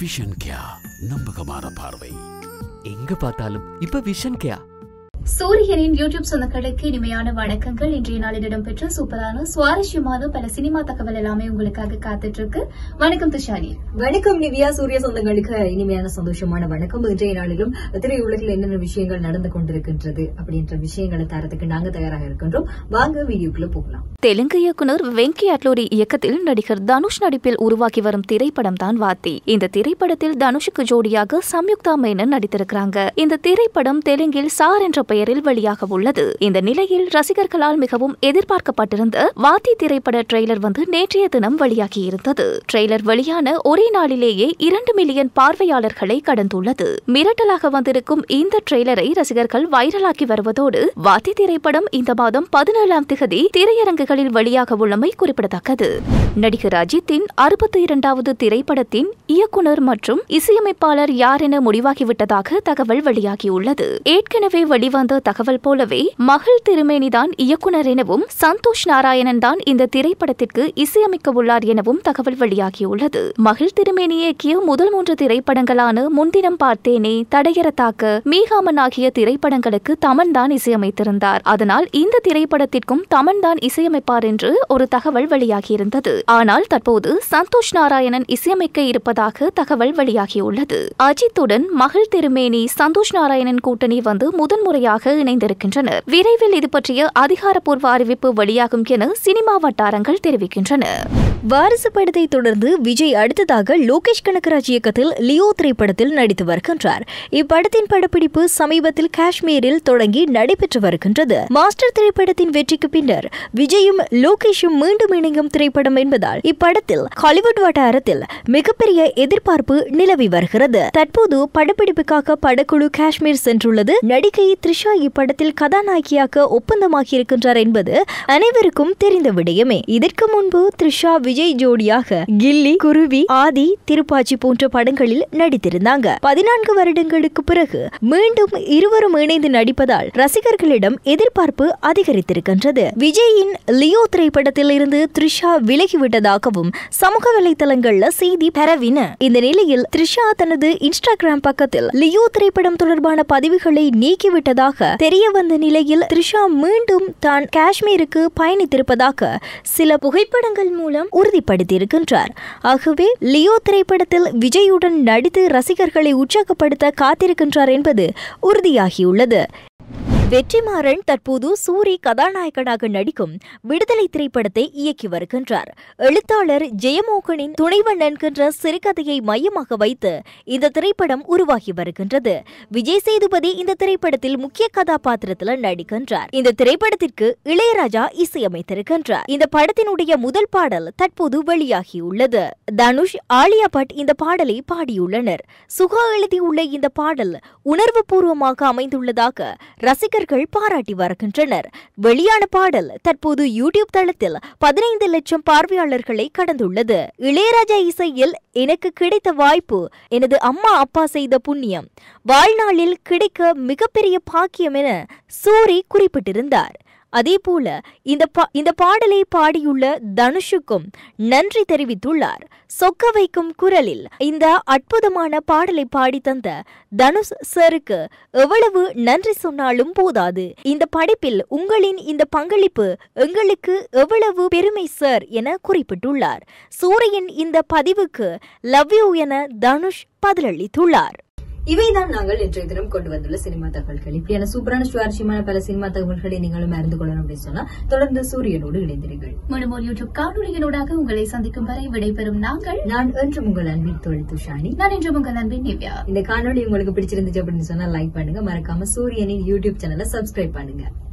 vision கியா நம்பகமான பார்வை எங்க பார்த்தாலும் இப்ப விஷன் கேயா சூரியனின் யூடியூப் சொந்தங்களுக்கு இனிமையான வணக்கங்கள் இன்றைய நாளில் இடம்பெற்ற சூப்பரான சுவாரஸ்யமான பல சினிமா தகவல் எல்லாமே உங்களுக்காக காத்துட்டு இருக்கு வணக்கம் துஷாரி வணக்கம் நிவ்யா சூரிய சொந்தங்களுக்கு இனிமையான சந்தோஷமான வணக்கம் இன்றைய நாளிலும் திரையுலகில் என்னென்ன விஷயங்கள் நடந்து கொண்டிருக்கின்றது அப்படின்ற விஷயங்களை தரத்துக்கு நாங்க தயாராக இருக்கின்றோம் வாங்க வீடியோக்குள்ள போகலாம் தெலுங்கு இயக்குனர் வெங்கி அட்லூரி இயக்கத்தில் நடிகர் தனுஷ் நடிப்பில் உருவாக்கி வரும் திரைப்படம் தான் வாத்தி இந்த திரைப்படத்தில் தனுஷுக்கு ஜோடியாக சம்யுக்தா மேனன் நடித்திருக்கிறாங்க இந்த திரைப்படம் தெலுங்கில் சார் என்ற பெயரில் வெளியாக உள்ளது இந்த நிலையில் ரசிகர்களால் மிகவும் எதிர்பார்க்கப்பட்டிருந்த வாத்தி திரைப்பட ட்ரெய்லர் வந்து நேற்றைய தினம் வெளியாகி இருந்தது ட்ரெய்லர் வெளியான ஒரே நாளிலேயே இரண்டு மில்லியன் பார்வையாளர்களை கடந்துள்ளது மிரட்டலாக வந்திருக்கும் இந்த ட்ரெய்லரை ரசிகர்கள் வைரலாக்கி வருவதோடு வாத்தி திரைப்படம் இந்த மாதம் பதினேழாம் திகதி திரையரங்குகளில் வெளியாக உள்ளமை குறிப்பிடத்தக்கது நடிகர் அஜித்தின் அறுபத்தி இரண்டாவது திரைப்படத்தின் இயக்குனர் மற்றும் இசையமைப்பாளர் யார் என முடிவாகிவிட்டதாக தகவல் வெளியாகியுள்ளது ஏற்கனவே வெளிவந்த தகவல் போலவே மகள் திருமேனிதான் இயக்குனர் எனவும் சந்தோஷ் நாராயணன் தான் இந்த திரைப்படத்திற்கு இசையமைக்க உள்ளார் எனவும் தகவல் வெளியாகியுள்ளது மகள் திருமேனி இயக்கிய முதல் மூன்று திரைப்படங்களான முன்தினம் பார்த்தேனே தடையற தாக்க மீகாமன் ஆகிய திரைப்படங்களுக்கு தமன் தான் இசையமைத்திருந்தார் அதனால் இந்த திரைப்படத்திற்கும் தமன் தான் இசையமைப்பார் என்று ஒரு தகவல் வெளியாகியிருந்தது ஆனால் தற்போது சந்தோஷ் நாராயணன் இசையமைக்க இருப்பதாக தகவல் வெளியாகியுள்ளது அஜித்துடன் மகள் திருமேனி சந்தோஷ் நாராயணன் கூட்டணி வந்து முதன்முறையாக இணைந்திருக்கின்றனர் விரைவில் இது பற்றிய அதிகாரப்பூர்வ அறிவிப்பு வெளியாகும் என சினிமா வட்டாரங்கள் தெரிவிக்கின்றன வாரிசு படத்தை தொடர்ந்து விஜய் அடுத்ததாக லோகேஷ் கனகராஜ் இயக்கத்தில் லியோ திரைப்படத்தில் நடித்து வருகின்றார் இப்படத்தின் படப்பிடிப்பு சமீபத்தில் காஷ்மீரில் தொடங்கி நடைபெற்று வருகின்றது மாஸ்டர் திரைப்படத்தின் வெற்றிக்கு பின்னர் விஜயும் லோகேஷும் மீண்டும் இணையும் திரைப்படம் என்பதால் இப்படத்தில் ஹாலிவுட் வட்டாரத்தில் மிகப்பெரிய எதிர்பார்ப்பு நிலவி வருகிறது தற்போது படப்பிடிப்புக்காக படக்குழு காஷ்மீர் சென்றுள்ளது நடிகை த்ரிஷா இப்படத்தில் கதாநாயகியாக ஒப்பந்தமாகி இருக்கின்றார் என்பது அனைவருக்கும் தெரிந்த விடயமே இதற்கு முன்பு த்ரிஷா விஜய் ஜோடியாக கில்லி குருவி ஆதி திருப்பாச்சி போன்ற படங்களில் நடித்திருந்தாங்க பதினான்கு வருடங்களுக்கு பிறகு மீண்டும் இருவரும் இணைந்து நடிப்பதால் ரசிகர்களிடம் எதிர்பார்ப்பு அதிகரித்திருக்கின்றது விஜயின் லியோ திரைப்படத்தில் இருந்து த்ரிஷா விலகிவிட்டதாகவும் சமூக வலைதளங்கள்ல செய்தி பரவின இந்த நிலையில் த்ரிஷா தனது இன்ஸ்டாகிராம் பக்கத்தில் லியோ திரைப்படம் தொடர்பான பதிவுகளை நீக்கிவிட்டதாக தெரிய வந்த நிலையில் த்ரிஷா மீண்டும் தான் காஷ்மீருக்கு பயணித்திருப்பதாக சில புகைப்படங்கள் மூலம் உறுதிப்படுத்தியிருக்கின்றார் ஆகவே லியோ திரைப்படத்தில் விஜயுடன் நடித்து ரசிகர்களை உற்சாகப்படுத்த காத்திருக்கின்றார் என்பது உறுதியாகியுள்ளது வெற்றிமாறன் தற்போது சூரி கதாநாயகனாக நடிக்கும் விடுதலை திரைப்படத்தை இயக்கி வருகின்றார் எழுத்தாளர் ஜெயமோகனின் துணைவன் என்கின்ற சிறுகதையை மையமாக வைத்து இந்த திரைப்படம் உருவாகி வருகின்றது விஜய் சேதுபதி இந்த திரைப்படத்தில் முக்கிய கதாபாத்திரத்தில் நடிக்கின்றார் இந்த திரைப்படத்திற்கு இளையராஜா இசையமைத்திருக்கின்றார் இந்த படத்தினுடைய முதல் பாடல் தற்போது வெளியாகியுள்ளது தனுஷ் ஆலியா பட் இந்த பாடலை பாடியுள்ளனர் சுகா எழுதியுள்ள இந்த பாடல் உணர்வுபூர்வமாக அமைந்துள்ளதாக ரசிகர்கள் பாராட்டி வருகின்றனர் வெளியான பாடல் தற்போது யூடியூப் தளத்தில் பதினைந்து லட்சம் பார்வையாளர்களை கடந்துள்ளது இளையராஜா இசையில் எனக்கு கிடைத்த வாய்ப்பு எனது அம்மா அப்பா செய்த புண்ணியம் வாழ்நாளில் கிடைக்க மிகப்பெரிய பாக்கியம் என சூரி குறிப்பிட்டிருந்தார் அதேபோல இந்த பா இந்த பாடலை பாடியுள்ள தனுஷுக்கும் நன்றி தெரிவித்துள்ளார் சொக்க வைக்கும் குரலில் இந்த அற்புதமான பாடலை பாடி தந்த தனுஷ் சருக்கு எவ்வளவு நன்றி சொன்னாலும் போதாது இந்த படைப்பில் உங்களின் இந்த பங்களிப்பு எங்களுக்கு எவ்வளவு பெருமை சார் என குறிப்பிட்டுள்ளார் சூரியன் இந்த பதிவுக்கு லவ் யூ என தனுஷ் பதிலளித்துள்ளார் இவைதான் நாங்கள் இன்றைய தினம் கொண்டு வந்துள்ள சினிமா தகவல்கள் இப்படியான சூப்பரான சுவாரஸ்யமான பல சினிமா தகவல்களை நீங்களும் அறிந்து கொள்ளணும் அப்படின்னு சொன்னா தொடர்ந்து சூரியனோடு இணைந்தீர்கள் மீண்டும் ஒரு யூடியூப் காணொலியினூடாக உங்களை சந்திக்கும் வரை விடைபெறும் நாங்கள் நான் என்றும் உங்கள் அன்பின் தொழில் துஷானி நான் இன்று உங்கள் அன்பின் நிவ்யா இந்த காணொளி உங்களுக்கு பிடிச்சிருந்துச்சு அப்படின்னு சொன்னா லைக் பண்ணுங்க மறக்காம சூரியனின் யூடியூப் சேனலை சப்ஸ்கிரைப் பண்ணுங்க